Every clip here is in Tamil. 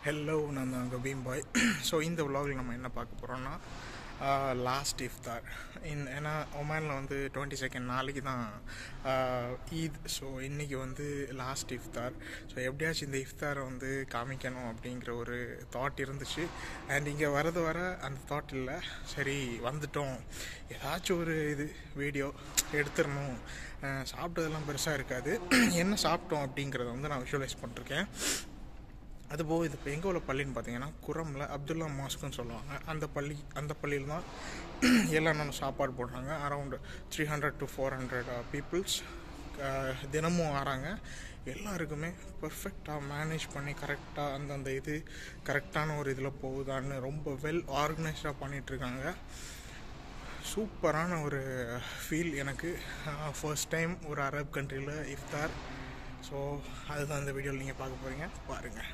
ஹலோ நான் தான் உங்கள் பீம் பாய் ஸோ இந்த vlogல நம்ம என்ன பார்க்க போகிறோம்னா லாஸ்ட் இஃப்தார் இன் ஏன்னா ஒமானில் வந்து டுவெண்ட்டி செகண்ட் நாளைக்கு தான் ஆஹ், ஈத் ஸோ இன்றைக்கி வந்து லாஸ்ட் இஃப்தார் ஸோ எப்படியாச்சும் இந்த இஃப்தாரை வந்து காமிக்கணும் அப்படிங்கிற ஒரு தாட் இருந்துச்சு அண்ட் இங்கே வரது வர அந்த தாட் இல்லை சரி வந்துட்டோம் ஏதாச்சும் ஒரு இது வீடியோ எடுத்துடணும் ஆஹ், சாப்பிட்டதெல்லாம் பெருசாக இருக்காது என்ன சாப்பிட்டோம் அப்படிங்கிறத வந்து நான் விஷுவலைஸ் பண்ணிருக்கேன் அதுபோக இது இப்போ எங்கே உள்ள பள்ளின்னு பார்த்தீங்கன்னா குரமில் அப்துல்லா மாஸ்க்குன்னு சொல்லுவாங்க அந்த பள்ளி அந்த பள்ளியில் தான் எல்லா நாளும் சாப்பாடு போடுறாங்க around three hundred to four hundred peoples தினமும் வராங்க எல்லாருக்குமே பர்ஃபெக்டாக மேனேஜ் பண்ணி கரெக்டாக அந்தந்த இது கரெக்டான ஒரு இதில் போகுதான்னு ரொம்ப வெல் ஆர்கனைஸ்டாக பண்ணிகிட்ருக்காங்க சூப்பரான ஒரு ஃபீல் எனக்கு ஃபர்ஸ்ட் டைம் ஒரு அரப் கண்ட்ரியில் இஃப்தார் ஸோ அதுதான் இந்த வீடியோவில் நீங்கள் பார்க்க போகிறீங்க பாருங்கள்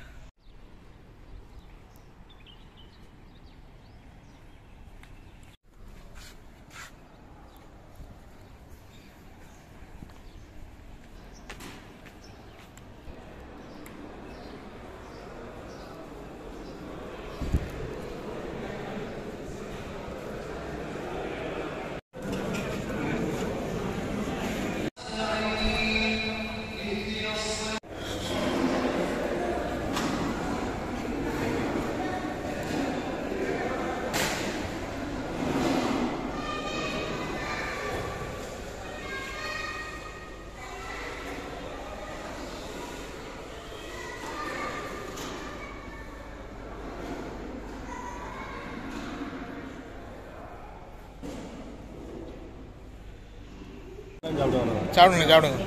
சாப்பிடுங்க சாப்பிடுங்க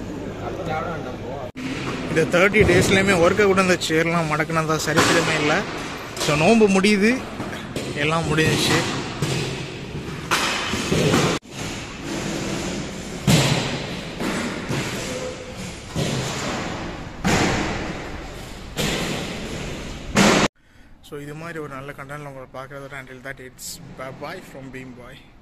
இந்த தேர்ட்டி டேஸ்லையுமே ஒர்க்கை கூட இந்த சேர்லாம் மடக்குனதா சரித்திரமே இல்லை ஸோ நோன்பு முடியுது எல்லாம் முடிஞ்சிச்சு ஸோ இது மாதிரி ஒரு நல்ல கண்டென்ட் உங்களை பார்க்குறது until that it's bye from Bheem bye